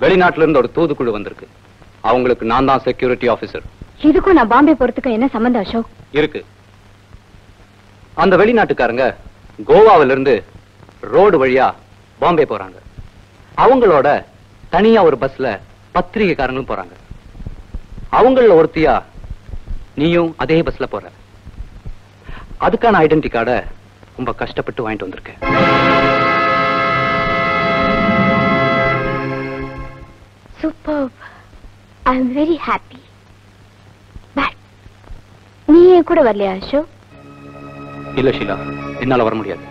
வெளிநாட்டுல இருந்து ஒரு தூதுக்குழு வந்திருக்கு அவங்களுக்கு நான் தான் செக்யூரிட்டி ஆபீசர் இதுக்கும் நான் பாம்பே போறதுக்கும் என்ன சம்பந்தம் அசோக் இருக்கு அந்த வெளிநாட்டுக்காரங்க கோவாவில இருந்து ரோடு வழியா பாம்பே போறாங்க அவங்களோட தனியா ஒரு பஸ்ல பத்திரிகைக்காரங்களும் போறாங்க அவங்கள ஒருத்தியா நீயும் அதே பஸ்ல போற அதுக்கான ஐடென்டி கார்டை ரொம்ப கஷ்டப்பட்டு வாங்கிட்டு வந்திருக்கேன் super I am very happy but நீ என் கூட வரலையா அசோக் இல்ல ஷீலா என்னால வர முடியாது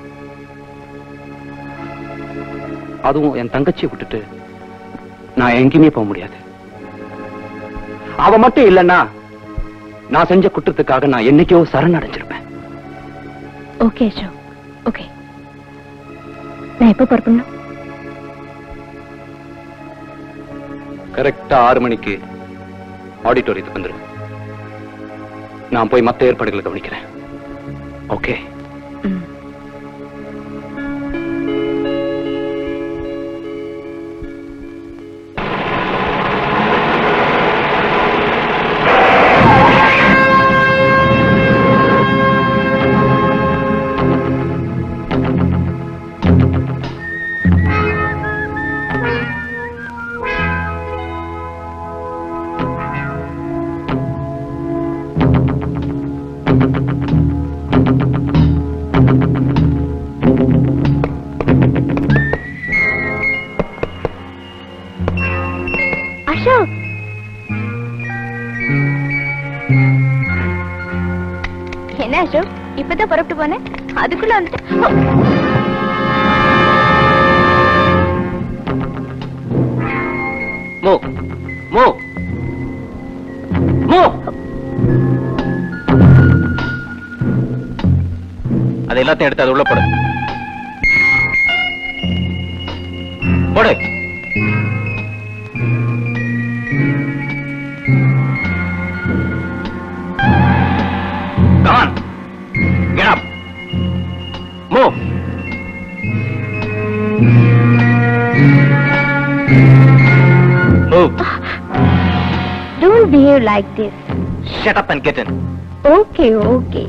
அதுவும் என் தங்கச்சியை விட்டுட்டு நான் எங்கேயுமே போக முடியாது அவ மட்டும் இல்லைன்னா நான் செஞ்ச குற்றத்துக்காக நான் என்னைக்கோ சரணடைஞ்சிருப்பேன் ஓகே அசோக் ஓகே நான் எப்போ புறப்படணும் கரெக்டா ஆறு மணிக்கு ஆடிட்டோரியத்துக்கு வந்துரு நான் போய் மத்த ஏற்பாடுகளை கவனிக்கிறேன் ஓகே ம் அசோக் என்ன அசோக் இப்பதான் புறப்பட்டு போனேன் அதுக்குள்ள வந்துட்டு மோ மோ மோ அது எல்லாத்தையும் எடுத்து அது உள்ள போடு போடு Come on. Get up. Move. Move. Don't behave like this. Shut up and get in. Okay, okay.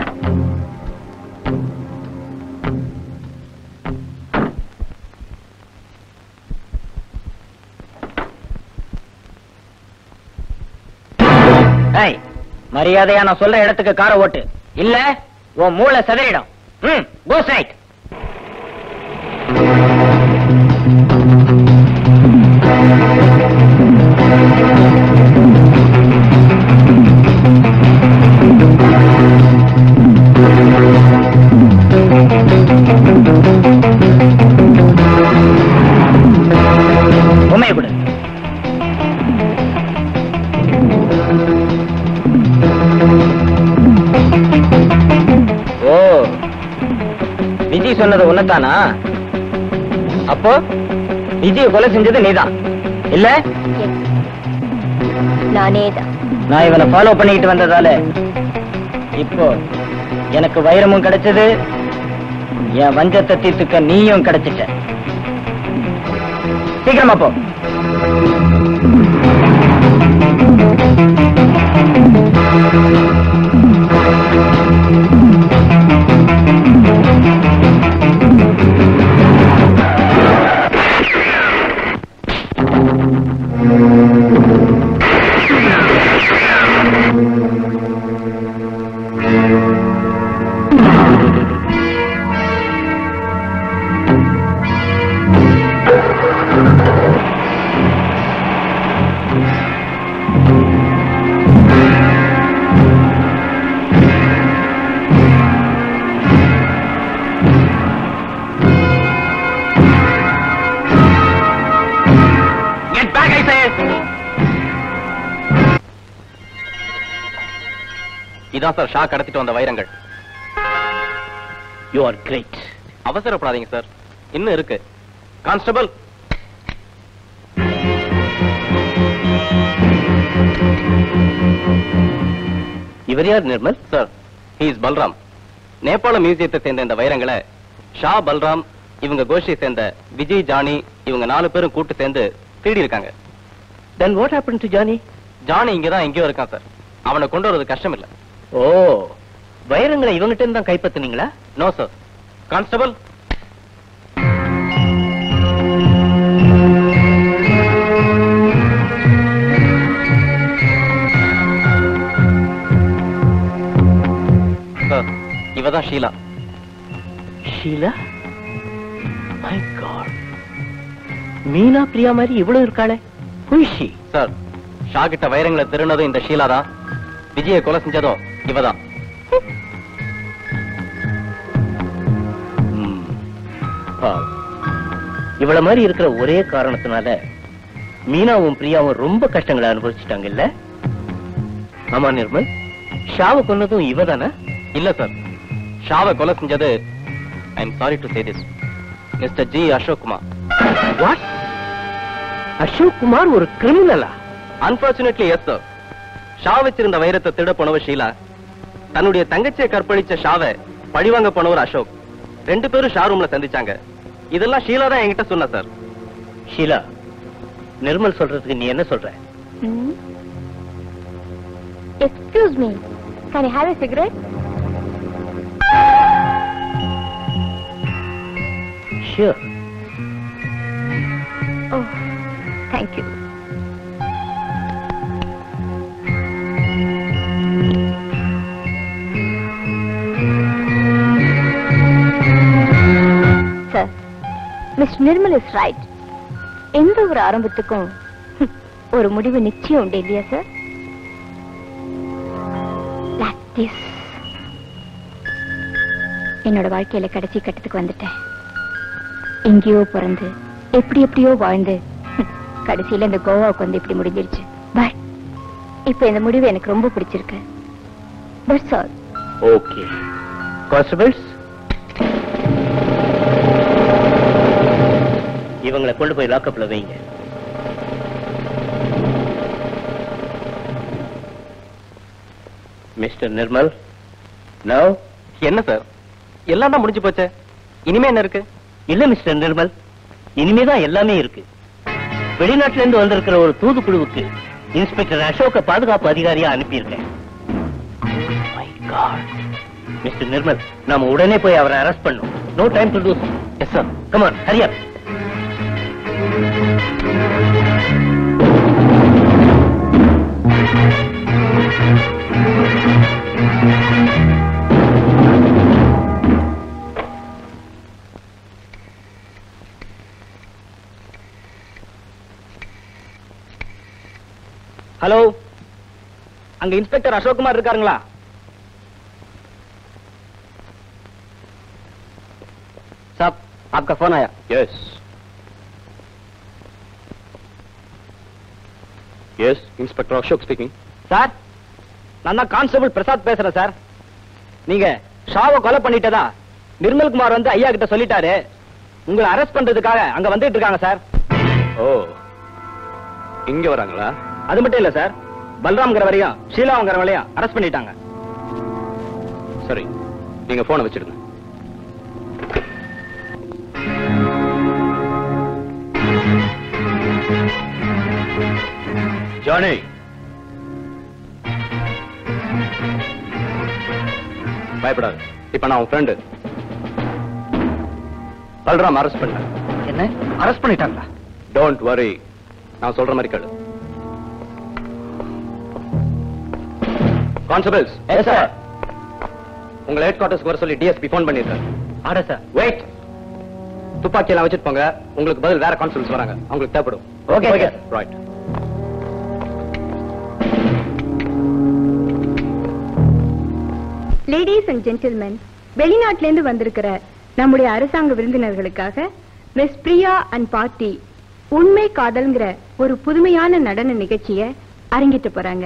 ஏய் மரியாதையா நான் சொல்ற இடத்துக்கு காரை ஓட்டு இல்ல உன் மூளை சதறிடும் ம் கோ ஸ்ட்ரைட் உண்மையை கொடு ஓ விஜய் சொன்னது உன்னதானா அப்போ விஜய கொலை செஞ்சது நீதான் இல்ல நானே தான் நான் இவனை ஃபாலோ பண்ணிட்டு வந்ததால இப்போ எனக்கு வைரமும் கிடைச்சது என் வஞ்சத்தை தீர்த்துக்க நீயும் கிடைச்சிட்ட சீக்கிரமா போ Get back, I say! இதான் சார் ஷா கடத்திட்டு வந்த வைரங்கள் யூ ஆர் கிரேட் அவசரப்படாதீங்க சார் இன்னும் இருக்கு கான்ஸ்டபிள் இவர் யார் நிர்மல் சார் இஸ் பல்ராம் நேபாள மியூசியத்தை சேர்ந்த இந்த வைரங்களை ஷா பல்ராம் இவங்க கோஷ்டியை சேர்ந்த விஜய் ஜானி இவங்க நாலு பேரும் கூட்டு சேர்ந்து தேடி இருக்காங்க then what happen to Johnny Johnny இங்கதான் எங்கேயோ இருக்கான் சார் அவனை கொண்டு வரது கஷ்டம் இல்ல ஓ வைரங்களை இவங்கிட்ட இருந்து தான் கைப்பத்துனீங்களா நோ சார் கான்ஸ்டபிள் சார் இவதான் ஷீலா ஷீலா மை காட் மீனா பிரியா மாதிரி இவ்வளவு இருக்காளே புய்ஷி சார் ஷா கிட்ட வைரங்களை திருநதும் இந்த ஷீலா தான் விஜயை கொலை செஞ்சதும் இவதான் இவ்வளவு மாதிரி இருக்கிற ஒரே காரணத்தினால மீனாவும் பிரியாவும் ரொம்ப கஷ்டங்களை அனுபவிச்சுட்டாங்க இல்ல ஆமா நிர்மல் ஷாவை கொன்னதும் இவதானே இல்ல சார் ஷாவை கொலை செஞ்சது I am sorry to say this mister G Ashok Kumar what Ashok Kumar ஒரு கிரிமினலா அன்பார்ச்சுனேட்லி எஸ் சார் ஷா வச்சிருந்த வைரத்தை திருட போனவர் ஷீலா தன்னுடைய தங்கச்சியை கற்பழிச்ச ஷாவை பழிவாங்க போனவர் அசோக் ரெண்டு பேரும் ஷா ரூம்ல சந்திச்சாங்க இதெல்லாம் ஷீலா தான் என்கிட்ட சொன்னா சார் ஷீலா நிர்மல் சொல்றதுக்கு நீ என்ன சொல்ற excuse me can you have a cigarette sure oh thank you sir miss Nirmal is right எந்த ஒரு ஆரம்பத்துக்கும் ஹம், ஒரு முடிவு நிச்சயம் உண்டு இல்லையா சார் Like this. என்னோட வாழ்க்கையில கடைசி கட்டத்துக்கு வந்துட்டேன் எங்கேயோ பிறந்து எப்படி எப்படியோ வாழ்ந்து ஹம், கடைசியில இந்த கோவாவுக்கு வந்து இப்படி முடிஞ்சிருச்சு பட் இப்ப இந்த முடிவு எனக்கு ரொம்ப பிடிச்சிருக்கு பட் சார் ஓகே கான்ஸ்டபிள்ஸ் இவங்களை கொண்டு போய் லாக்கப்ல வைங்க மிஸ்டர் நிர்மல் நவ் என்ன சார் எல்லாம் தான் முடிஞ்சு போச்சே இனிமே என்ன இருக்கு இல்ல மிஸ்டர் நிர்மல் இனிமேதான் எல்லாமே இருக்கு வெளிநாட்டுல இருந்து வந்திருக்கிற ஒரு தூதுக்குழுவுக்கு இன்ஸ்பெக்டர் அசோக பாதுகாப்பு அதிகாரியா அனுப்பியிருக்கேன் My God. மிஸ்டர் நிர்மல் நாம உடனே போய் அவரை அரெஸ்ட் பண்ணோம் no time to lose yes sir come on hurry up hello அங்க இன்ஸ்பெக்டர் அசோக்குமார் இருக்காருங்களா साहब आपका फोन आया yes yes inspector Ashok speaking sir நான் தான் கான்ஸ்டபிள் பிரசாத் பேசுறேன் சார் நீங்க ஷாவை கொலை பண்ணிட்டதா நிர்மல் குமார் வந்து ஐயா கிட்ட சொல்லிட்டாரு உங்களை அரெஸ்ட் பண்றதுக்காக அங்க வந்துட்டு இருக்காங்க சார் ஓ இங்க வராங்களா அது மட்டும் இல்ல சார் பல்ராம்ங்கிற வரையும் ஷீலாங்கிற வரையும் அரெஸ்ட் பண்ணிட்டாங்க சரி நீங்க போனை வச்சிடுங்க ஜானி பயப்படாது இப்ப நான் உன் ஃப்ரெண்டு பல்ராம் அரெஸ்ட் பண்ணேன் என்ன அரெஸ்ட் பண்ணிட்டாங்களா டோன்ட் வரி நான் சொல்ற மாதிரி கேளு கான்ஸ்டபிள்ஸ் எஸ் சார் உங்களை ஹெட் குவார்டர்ஸ்க்கு வர சொல்லி டிஎஸ்பி ஃபோன் பண்ணிருக்காரு ஆட சார் வெயிட் துப்பாக்கி எல்லாம் வச்சுட்டு போங்க உங்களுக்கு பதில் வேற கான்ஸ்டபிள்ஸ் வராங்க அவங்களுக்கு தேவைப்படும் Okay, sir. Right ladies and gentlemen வெளிநாட்டில இருந்து வந்திருக்கிற நம்முடைய அரசாங்க விருந்தினர்களுக்காக மிஸ் பிரியா அண்ட் பார்ட்டி உண்மை காதல்ங்கிற ஒரு புதுமையான நடன நிகழ்ச்சிய அரங்கிட்டு போறாங்க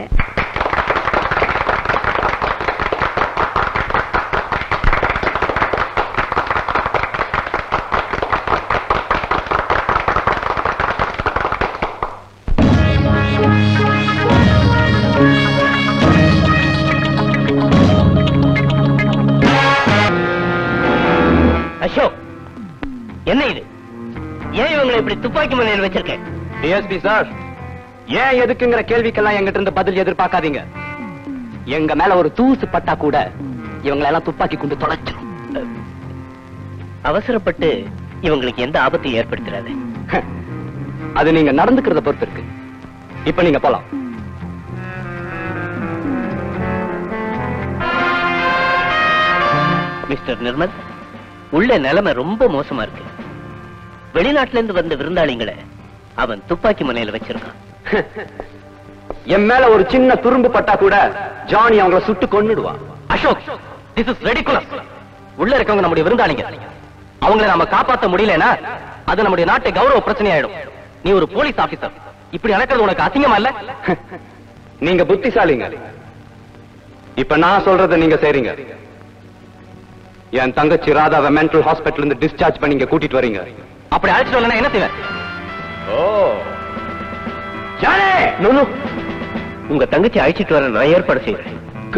அசோக் என்ன இது ஏன் இவங்களை இப்படி துப்பாக்கி முனையில் வச்சிருக்கேன் டிஎஸ்பி சார் ஏன் எதுக்குங்கிற கேள்விக்கெல்லாம் எங்கிட்ட இருந்து பதில் எதிர்பார்க்காதீங்க எங்க மேல ஒரு தூசு பட்டா கூட இவங்களை எல்லாம் துப்பாக்கி கொண்டு தொலைச்சிரும் அவசரப்பட்டு இவங்களுக்கு எந்த ஆபத்தையும் ஏற்படுத்திடாது அது நீங்க நடந்துக்கிறத பொறுத்து இருக்கு இப்ப நீங்க போலாம் மிஸ்டர் நிர்மல் உள்ள நிலைமை ரொம்ப மோசமா இருக்கு வெளிநாட்டுல இருந்து வந்த விருந்தாளிங்களை அவன் துப்பாக்கி முனையில வச்சிருக்கான் என் மேல ஒரு சின்ன துரும்பு பட்டா கூட ஜானி அவங்கள சுட்டு கொன்னுடுவான் அசோக் திஸ் இஸ் ரெடிகுலஸ் உள்ள இருக்கவங்க நம்முடைய விருந்தாளிங்க அவங்கள நாம காப்பாத்த முடியலனா அது நம்முடைய நாட்டு கௌரவ பிரச்சனை ஆயிடும் நீ ஒரு போலீஸ் ஆபீசர் இப்படி நடக்கிறது உனக்கு அசிங்கமா இல்ல நீங்க புத்திசாலிங்க இப்ப நான் சொல்றத நீங்க செய்றீங்க என் தங்கச்சி ராதாவை மென்டல் ஹாஸ்பிட்டல் இருந்து டிஸ்சார்ஜ் பண்ணி இங்க கூட்டிட்டு வரீங்க அப்படி அழைச்சிட்டு வரலன்னா என்ன செய்வேன் ஓ ஜானே நோ, நோ. உங்க தங்கச்சி அழைச்சிட்டு வர நான் ஏற்பாடு செய்யறேன்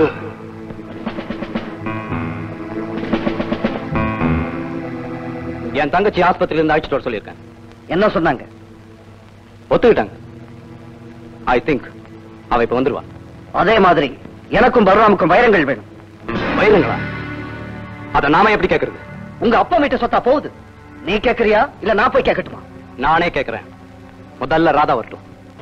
என் தங்கச்சி ஆஸ்பத்திரியில இருந்து அழைச்சிட்டு வர சொல்லியிருக்கேன் என்ன சொன்னாங்க ஒத்துக்கிட்டாங்க ஐ திங்க் அவ இப்ப வந்துருவா அதே மாதிரி எனக்கும் பலராமுக்கும் வைரங்கள் வேணும் வயிறுங்களா அத நாம எப்படி கேக்குறது உங்க அப்பா வீட்டு சொத்தா போகுது நீ கேக்குறியா இல்ல நான் போய் கேட்கட்டுமா நானே கேக்குறேன் முதல்ல ராதா வரட்டும்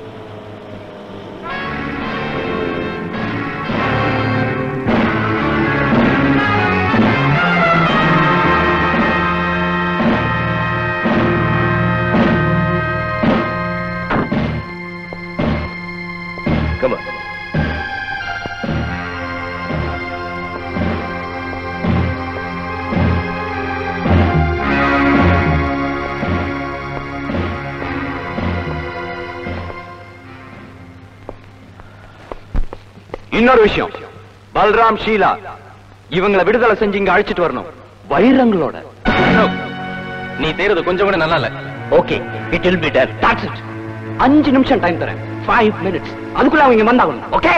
Come on. இன்னொரு விஷயம் பல்ராம் ஷீலா இவங்களை விடுதலை செஞ்சு இங்க அழைச்சிட்டு வரணும் வைரங்களோட அசோக், நீ செய்யறது கொஞ்சம் கூட நல்லா இல்ல okay it will be done That's it. அஞ்சு நிமிஷம் டைம் தரேன் ஃபைவ் மினிட்ஸ் அதுக்குள்ள அவங்க இங்க வந்தாகணும் ஓகே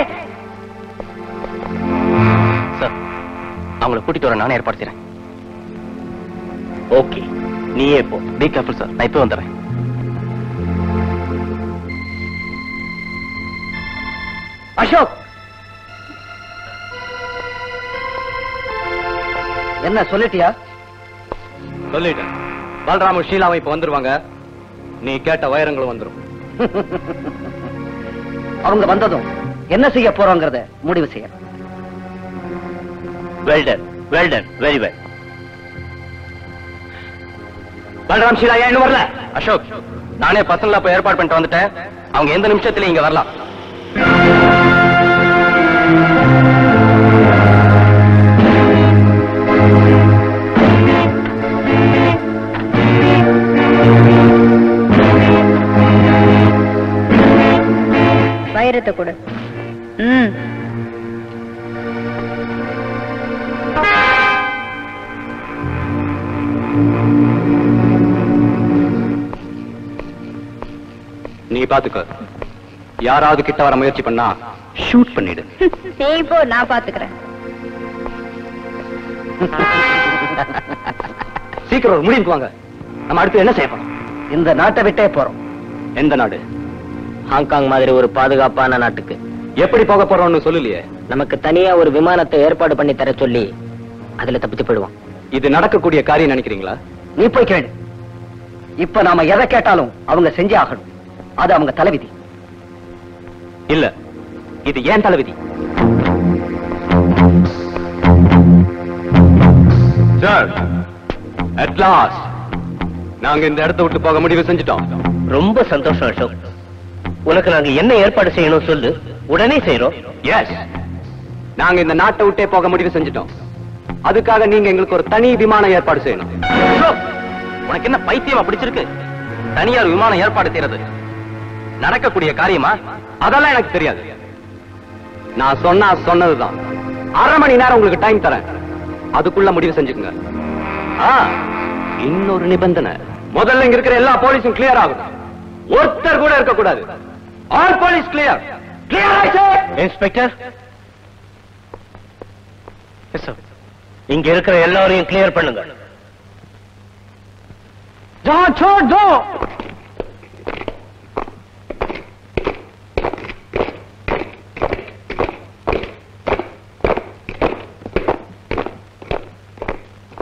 சார் அவங்கள கூட்டிட்டு வர நானே ஏற்பாடு செய்றேன் ஓகே நீயே போ பி கேர்ஃபுல் சார் நான் இப்போ வந்துடுறேன் அசோக் என்ன சொல்லிட்டியா சொல்லிட்டேன் பல்ராமும் ஷீலாவும் இப்ப வந்துருவாங்க நீ கேட்ட வைரங்களும் வந்துரும் அவங்க வந்ததும் என்ன செய்ய போறோங்கிறத முடிவு செய்ய well done well done very well Balram Sheela ஏன் இன்னும் வரல அசோக் நானே பசங்களா போய் ஏற்பாடு பண்ணிட்டு வந்துட்டேன் அவங்க எந்த நிமிஷத்துல இங்க வரலாம் வைரத்தை கொடு ம் நீ பாத்துக்க யாராவது கிட்ட வர முயற்சி பண்ணா ஷூட் பண்ணிடு நீ போ நான் பாத்துக்கிறேன் சீக்கிரம் ஒரு முடிவுக்கு வாங்க நம்ம அடுத்து என்ன செய்ய போறோம் இந்த நாட்டை விட்டே போறோம் எந்த நாடு ஹாங்காங் மாதிரி ஒரு பாதுகாப்பான நாட்டுக்கு எப்படி போக போறோம்னு சொல்லலையே நமக்கு தனியா ஒரு விமானத்தை ஏற்பாடு பண்ணி தர சொல்லி அதுல தப்பிச்சு போயிடுவான் இது நடக்கக்கூடிய காரியம் நினைக்கிறீங்களா நீ போய் கேளு இப்ப நாம எதை கேட்டாலும் அவங்க செஞ்சே ஆகணும் அது அவங்க தலைவிதி இல்ல இது ஏன் தலைவிதி சார் அட் லாஸ்ட் நாங்க இந்த இடத்தை விட்டு போக முடிவு செஞ்சுட்டோம் ரொம்ப சந்தோஷம் அசோக் உனக்கு நாங்க என்ன ஏற்பாடு செய்யணும் சொல்லு உடனே செய்யறோம் எஸ் நாங்க இந்த நாட்டை விட்டே போக முடிவு செஞ்சுட்டோம் அதுக்காக நீங்க எங்களுக்கு ஒரு தனி விமானம் ஏற்பாடு செய்யணும் அசோக், உனக்கு என்ன பைத்தியமா பிடிச்சிருக்கு தனியார் விமானம் ஏற்பாடு செய்யறது நடக்கக்கூடிய காரியமா அதெல்லாம் எனக்கு தெரியாது நான் சொன்னா சொன்னதுதான் அரை மணி நேரம் உங்களுக்கு டைம் தரேன் அதுக்குள்ள முடிவு செஞ்சுக்குங்க ஆ, இன்னொரு நிபந்தனை முதல்ல இங்க இருக்கிற எல்லா போலீஸும் கிளியர் ஆகும் ஒருத்தர் கூட இருக்க கூடாது ஆல் போலீஸ் கிளியர் கிளியர் ஆயிடுச்சு இன்ஸ்பெக்டர் இங்க இருக்கிற எல்லாரையும் கிளியர் பண்ணுங்க ஜோ சோ ஜோ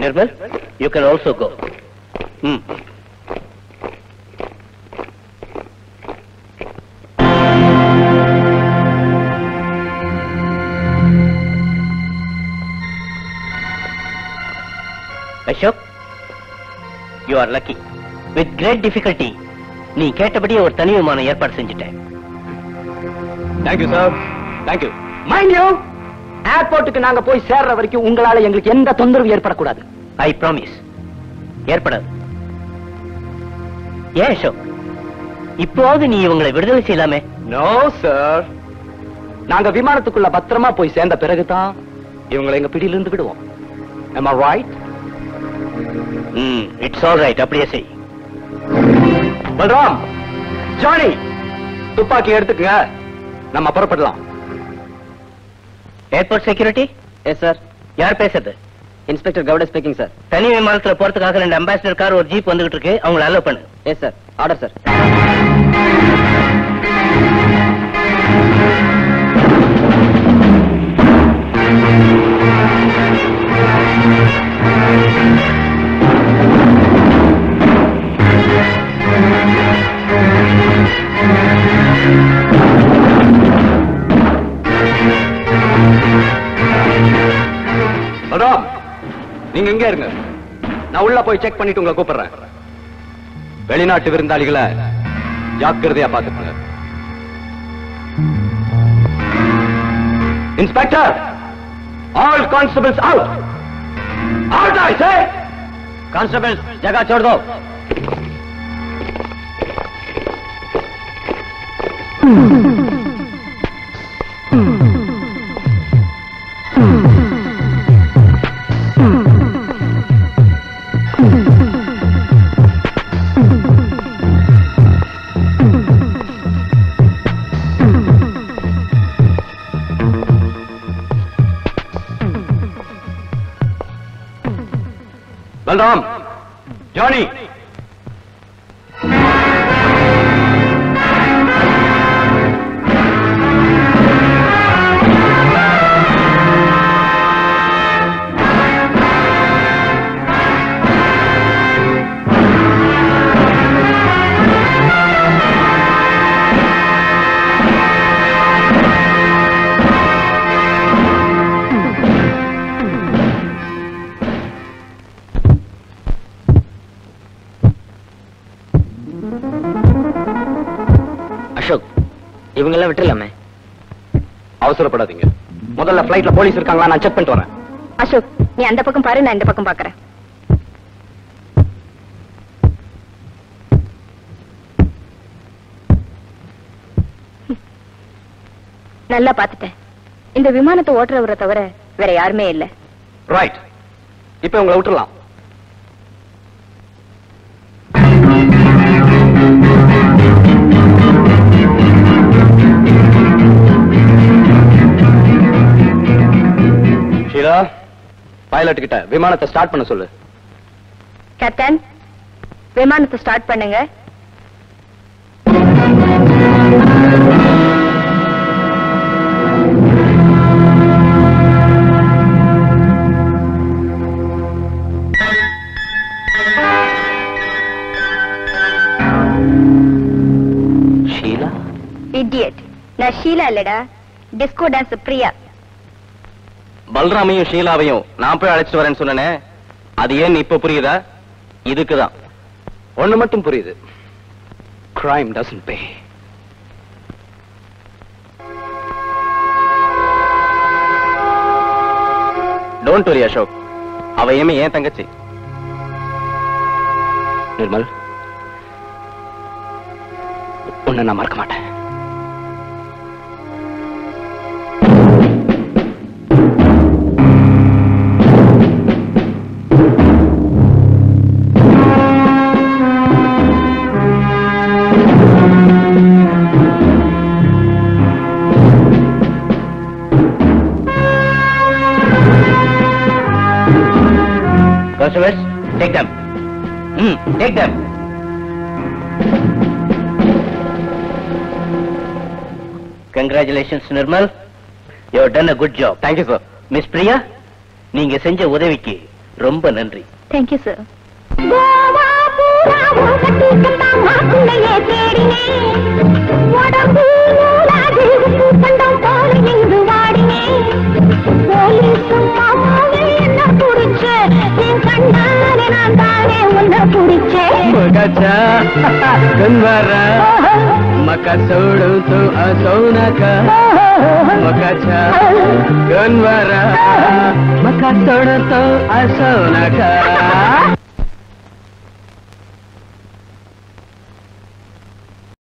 Nirmal you can also go hmm Ashok you are lucky with great difficulty நீ கேட்டபடியே ஒரு தனி விமானம் ஏற்பாடு செஞ்சுட்டேன் thank you sir thank you mind you ஏர்போர்ட்டுக்கு நாங்க போய் சேர்ற வரைக்கும் உங்களால எங்களுக்கு எந்த தொந்தரவு ஏற்படக்கூடாது ஐ ப்ராமிஸ் ஏற்படாது ஏன் அசோக் இப்போது நீ இவங்களை விடுதலை செய்யலாமே நோ சார் நாங்க விமானத்துக்குள்ள பத்திரமா போய் சேர்ந்த பிறகுதான் இவங்களை எங்க பிடியிலிருந்து விடுவோம் am I right hmm it's all right அப்படியே செய் பல்ராம் ஜானி துப்பாக்கி எடுத்துக்கங்க நம்ம புறப்படலாம் ஏர்போர்ட் செக்யூரிட்டி எஸ் சார் யார் பேசுறது இன்ஸ்பெக்டர் கவுட ஸ்பீக்கிங் சார் தனி விமானத்துல போறதுக்காக ரெண்டு அம்பாசிடர் கார் ஒரு ஜீப் வந்துகிட்டு இருக்கு அவங்கள அலோ பண்ணு yes sir order sir Balram நீங்க எங்க இருங்க நான் உள்ள போய் செக் பண்ணிட்டு உங்களை கூப்பிடுறேன் வெளிநாட்டு விருந்தாளிகளை ஜாக்கிரதையா பாத்துக்கோங்க inspector all constables out out I say constable जगह छोड़ दो பல்ராம் ஜானி அசோக் இவங்கெல்லாம் விட்டுலாமே அவசரப்படாதீங்க முதல்ல பிளைட்ல போலீஸ் இருக்காங்களா நான் செக் பண்ணிட்டு வரேன் அசோக் நீ அந்த பக்கம் பாரு நான் இந்த பக்கம் பாக்குறேன் நல்லா பாத்துட்டேன் இந்த விமானத்தை ஓட்டுறவரை தவிர வேற யாருமே இல்ல ரைட் இப்ப உங்களை விட்டுறலாம் ஷீலா பைலட் கிட்ட விமானத்தை ஸ்டார்ட் பண்ண சொல்லு கேப்டன் விமானத்தை ஸ்டார்ட் பண்ணுங்க ஷீலா இடியட் நான் ஷீலா இல்லடா டிஸ்கோ டான்ஸ் பிரியா பல்ராமையும் ஷீலாவையும் நான் போய் அழைச்சிட்டு வரேன்னு சொன்னனே அது ஏன் இப்ப புரியுதா இதுக்குதான் ஒண்ணு மட்டும் புரியுது crime doesn't pay don't worry Ashok அவ ஏமே ஏன் தங்கச்சி நிர்மல் உன்னை நான் மறக்க மாட்டேன் Constables, take them. Hmm, take them. Congratulations, Nirmal. You have done a good job. Thank you sir miss Priya நீங்க செஞ்ச உதவிக்கு ரொம்ப நன்றி தேங்க்யூ சார் கோவா பூராவும் கட்டிக்கத்தான் மாப்பிள்ளையே தேடினேன் உடம்பு நூலாது உப்பு கண்டம் போல இங்கு வாடினேன் போலீஸும் மாமாவே என்ன புடிச்ச என் கண்ணாலே நான் தானே உன்னை புடிச்சேன் मगाचा गंवारा मका सोडतो असो नका मकाचा गंवारा मका सोडतो असो नका